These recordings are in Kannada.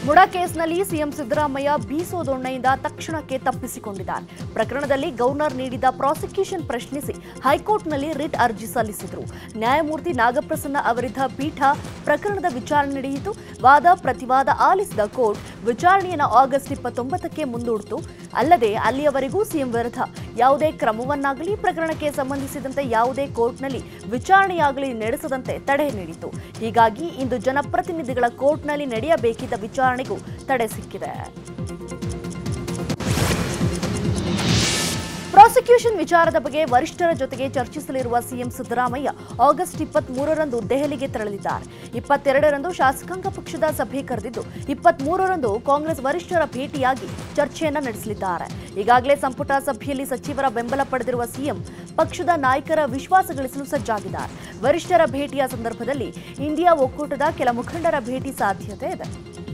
ಮುಡಾ ಕೇಸ್ನಲ್ಲಿ ಸಿಎಂ ಸಿದ್ದರಾಮಯ್ಯ ಬೀಸೋದೊಣ್ಣೆಯಿಂದ ತಕ್ಷಣಕ್ಕೆ ತಪ್ಪಿಸಿಕೊಂಡಿದ್ದಾರೆ ಪ್ರಕರಣದಲ್ಲಿ ಗವರ್ನರ್ ನೀಡಿದ ಪ್ರಾಸಿಕ್ಯೂಷನ್ ಪ್ರಶ್ನಿಸಿ ಹೈಕೋರ್ಟ್ನಲ್ಲಿ ರಿಟ್ ಅರ್ಜಿ ಸಲ್ಲಿಸಿದರು ನ್ಯಾಯಮೂರ್ತಿ ನಾಗಪ್ರಸನ್ನ ಅವರಿದ್ದ ಪೀಠ ಪ್ರಕರಣದ ವಿಚಾರಣೆ ನಡೆಯಿತು ವಾದ ಪ್ರತಿವಾದ ಆಲಿಸಿದ ಕೋರ್ಟ್ ವಿಚಾರಣೆಯನ್ನು ಆಗಸ್ಟ್ ಇಪ್ಪತ್ತೊಂಬತ್ತಕ್ಕೆ ಮುಂದೂಡಿತು ಅಲ್ಲದೆ ಅಲ್ಲಿಯವರೆಗೂ ಸಿಎಂ ವಿರುದ್ಧ ಯಾವುದೇ ಕ್ರಮವನ್ನಾಗಲಿ ಪ್ರಕರಣಕ್ಕೆ ಸಂಬಂಧಿಸಿದಂತೆ ಯಾವುದೇ ಕೋರ್ಟ್ನಲ್ಲಿ ವಿಚಾರಣೆಯಾಗಲಿ ನಡೆಸದಂತೆ ತಡೆ ನೀಡಿತು ಹೀಗಾಗಿ ಇಂದು ಜನಪ್ರತಿನಿಧಿಗಳ ಕೋರ್ಟ್ನಲ್ಲಿ ನಡೆಯಬೇಕಿದ್ದ ವಿಚಾರಣೆಗೂ ತಡೆ ಸಿಕ್ಕಿದೆ ಪ್ರಾಸಿಕ್ಯೂಷನ್ ವಿಚಾರದ ಬಗ್ಗೆ ವರಿಷ್ಠರ ಜೊತೆಗೆ ಚರ್ಚಿಸಲಿರುವ ಸಿಎಂ ಸಿದ್ದರಾಮಯ್ಯ ಆಗಸ್ಟ್ ಇಪ್ಪತ್ತ್ ಮೂರರಂದು ದೆಹಲಿಗೆ ತೆರಳಿದ್ದಾರೆ ಇಪ್ಪತ್ತೆರಡರಂದು ಶಾಸಕಾಂಗ ಪಕ್ಷದ ಸಭೆ ಕರೆದಿದ್ದು ಇಪ್ಪತ್ತ್ ಮೂರರಂದು ಕಾಂಗ್ರೆಸ್ ವರಿಷ್ಠರ ಭೇಟಿಯಾಗಿ ಚರ್ಚೆಯನ್ನ ನಡೆಸಲಿದ್ದಾರೆ ಈಗಾಗಲೇ ಸಂಪುಟ ಸಭೆಯಲ್ಲಿ ಸಚಿವರ ಬೆಂಬಲ ಪಡೆದಿರುವ ಸಿಎಂ ಪಕ್ಷದ ನಾಯಕರ ವಿಶ್ವಾಸ ಗಳಿಸಲು ಸಜ್ಜಾಗಿದ್ದಾರೆ ವರಿಷ್ಠರ ಭೇಟಿಯ ಸಂದರ್ಭದಲ್ಲಿ ಇಂಡಿಯಾ ಒಕ್ಕೂಟದ ಕೆಲ ಮುಖಂಡರ ಭೇಟಿ ಸಾಧ್ಯತೆ ಇದೆ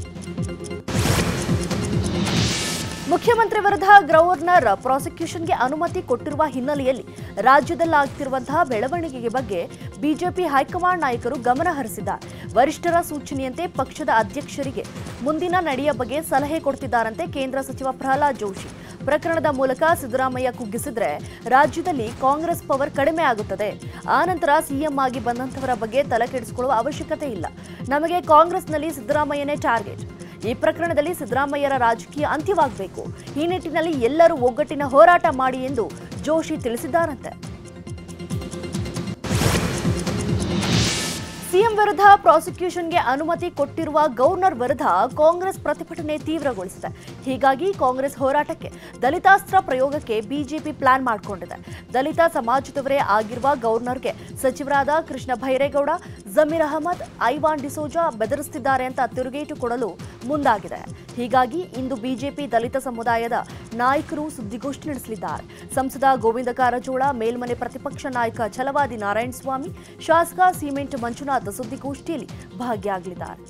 ಮುಖ್ಯಮಂತ್ರಿ ವಿರುದ್ಧ ಗವರ್ನರ್ ಪ್ರಾಸಿಕ್ಯೂಷನ್ಗೆ ಅನುಮತಿ ಕೊಟ್ಟಿರುವ ಹಿನ್ನೆಲೆಯಲ್ಲಿ ರಾಜ್ಯದಲ್ಲಾಗ್ತಿರುವಂತಹ ಬೆಳವಣಿಗೆಗೆ ಬಗ್ಗೆ ಬಿಜೆಪಿ ಹೈಕಮಾಂಡ್ ನಾಯಕರು ಗಮನ ಹರಿಸಿದ್ದಾರೆ ವರಿಷ್ಠರ ಸೂಚನೆಯಂತೆ ಪಕ್ಷದ ಅಧ್ಯಕ್ಷರಿಗೆ ಮುಂದಿನ ನಡೆಯ ಬಗ್ಗೆ ಸಲಹೆ ಕೊಡ್ತಿದ್ದಾರಂತೆ ಕೇಂದ್ರ ಸಚಿವ ಪ್ರಹ್ಲಾದ್ ಜೋಶಿ ಪ್ರಕರಣದ ಮೂಲಕ ಸಿದ್ದರಾಮಯ್ಯ ಕುಗ್ಗಿಸಿದ್ರೆ ರಾಜ್ಯದಲ್ಲಿ ಕಾಂಗ್ರೆಸ್ ಪವರ್ ಕಡಿಮೆ ಆಗುತ್ತದೆ ಆ ನಂತರ ಸಿಎಂ ಆಗಿ ಬಂದಂತವರ ಬಗ್ಗೆ ತಲೆ ಕೆಡಿಸಿಕೊಳ್ಳುವ ಅವಶ್ಯಕತೆ ಇಲ್ಲ ನಮಗೆ ಕಾಂಗ್ರೆಸ್ನಲ್ಲಿ ಸಿದ್ದರಾಮಯ್ಯನೇ ಟಾರ್ಗೆಟ್ ಈ ಪ್ರಕರಣದಲ್ಲಿ ಸಿದ್ದರಾಮಯ್ಯರ ರಾಜಕೀಯ ಅಂತ್ಯವಾಗಬೇಕು ಈ ನಿಟ್ಟಿನಲ್ಲಿ ಎಲ್ಲರೂ ಒಗ್ಗಟ್ಟಿನ ಹೋರಾಟ ಮಾಡಿ ಎಂದು ಜೋಶಿ ತಿಳಿಸಿದ್ದಾರಂತೆ ಸಿಎಂ ವಿರುದ್ಧ ಪ್ರಾಸಿಕ್ಯೂಷನ್ಗೆ ಅನುಮತಿ ಕೊಟ್ಟಿರುವ ಗವರ್ನರ್ ವಿರುದ್ಧ ಕಾಂಗ್ರೆಸ್ ಪ್ರತಿಭಟನೆ ತೀವ್ರಗೊಳಿಸಿದೆ ಹೀಗಾಗಿ ಕಾಂಗ್ರೆಸ್ ಹೋರಾಟಕ್ಕೆ ದಲಿತಾಸ್ತ್ರ ಪ್ರಯೋಗಕ್ಕೆ ಬಿಜೆಪಿ ಪ್ಲಾನ್ ಮಾಡಿಕೊಂಡಿದೆ ದಲಿತ ಸಮಾಜದವರೇ ಆಗಿರುವ ಗವರ್ನರ್ಗೆ ಸಚಿವರಾದ ಕೃಷ್ಣ ಭೈರೇಗೌಡ ಜಮೀರ್ ಅಹಮದ್ ಐವಾನ್ ಡಿಸೋಜಾ ಬೆದರಿಸುತ್ತಿದ್ದಾರೆ ಅಂತ ತಿರುಗೇಟು ಕೊಡಲು ಮುಂದಾಗಿದೆ ಹೀಗಾಗಿ ಇಂದು ಬಿಜೆಪಿ ದಲಿತ ಸಮುದಾಯದ ನಾಯಕರು ಸುದ್ದಿಗೋಷ್ಠಿ ನಡೆಸಲಿದ್ದಾರೆ ಸಂಸದ ಗೋವಿಂದ ಕಾರಜೋಳ ಮೇಲ್ಮನೆ ಪ್ರತಿಪಕ್ಷ ನಾಯಕ ಛಲವಾದಿ ನಾರಾಯಣಸ್ವಾಮಿ ಶಾಸಕ ಸಿಮೆಂಟ್ ಮಂಜುನಾಥ್ ಸುದ್ದಿಗೋಷ್ಠಿಯಲ್ಲಿ ಭಾಗಿಯಾಗಲಿದ್ದಾರೆ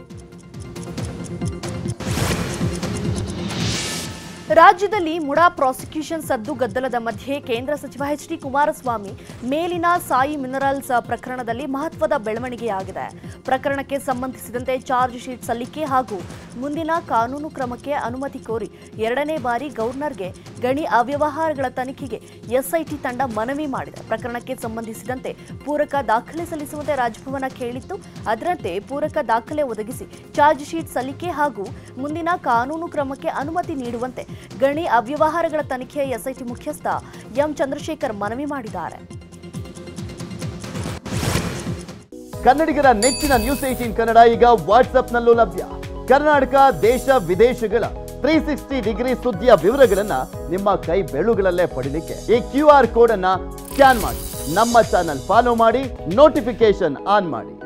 ರಾಜ್ಯದಲ್ಲಿ ಮುಡಾ ಪ್ರಾಸಿಕ್ಯೂಷನ್ ಸದ್ದು ಗದ್ದಲದ ಮಧ್ಯೆ ಕೇಂದ್ರ ಸಚಿವ ಎಚ್ ಡಿ ಕುಮಾರಸ್ವಾಮಿ ಮೇಲಿನ ಸಾಯಿ ಮಿನರಲ್ಸ್ ಪ್ರಕರಣದಲ್ಲಿ ಮಹತ್ವದ ಬೆಳವಣಿಗೆಯಾಗಿದೆ ಪ್ರಕರಣಕ್ಕೆ ಸಂಬಂಧಿಸಿದಂತೆ ಚಾರ್ಜ್ ಶೀಟ್ ಸಲ್ಲಿಕೆ ಹಾಗೂ ಮುಂದಿನ ಕಾನೂನು ಕ್ರಮಕ್ಕೆ ಅನುಮತಿ ಕೋರಿ ಎರಡನೇ ಬಾರಿ ಗವರ್ನರ್ಗೆ ಗಣಿ ಅವ್ಯವಹಾರಗಳ ತನಿಖೆಗೆ ಎಸ್ಐಟಿ ತಂಡ ಮನವಿ ಮಾಡಿದೆ ಪ್ರಕರಣಕ್ಕೆ ಸಂಬಂಧಿಸಿದಂತೆ ಪೂರಕ ದಾಖಲೆ ಸಲ್ಲಿಸುವಂತೆ ರಾಜಭವನ ಕೇಳಿತ್ತು ಅದರಂತೆ ಪೂರಕ ದಾಖಲೆ ಒದಗಿಸಿ ಚಾರ್ಜ್ ಶೀಟ್ ಸಲ್ಲಿಕೆ ಹಾಗೂ ಮುಂದಿನ ಕಾನೂನು ಕ್ರಮಕ್ಕೆ ಅನುಮತಿ ನೀಡುವಂತೆ ಗಣಿ ಅವ್ಯವಹಾರಗಳ ತನಿಖೆಯ ಎಸ್ಐಟಿ ಮುಖ್ಯಸ್ಥ ಎಂ ಚಂದ್ರಶೇಖರ್ ಮನವಿ ಮಾಡಿದ್ದಾರೆ ಕನ್ನಡಿಗರ ನೆಚ್ಚಿನ ನ್ಯೂಸ್ ಏಟೀನ್ ಕನ್ನಡ ಈಗ ವಾಟ್ಸ್ಆಪ್ನಲ್ಲೂ ಲಭ್ಯ ಕರ್ನಾಟಕ ದೇಶ ವಿದೇಶಗಳ ತ್ರೀ ಸಿಕ್ಸ್ಟಿ ಡಿಗ್ರಿ ಸುದ್ದಿಯ ವಿವರಗಳನ್ನ ನಿಮ್ಮ ಕೈ ಬೆಳುಗಳಲ್ಲೇ ಪಡಿಲಿಕ್ಕೆ ಈ ಕ್ಯೂ ಆರ್ ಕೋಡ್ ಅನ್ನ ಸ್ಕ್ಯಾನ್ ಮಾಡಿ ನಮ್ಮ ಚಾನಲ್ ಫಾಲೋ ಮಾಡಿ ನೋಟಿಫಿಕೇಶನ್ ಆನ್ ಮಾಡಿ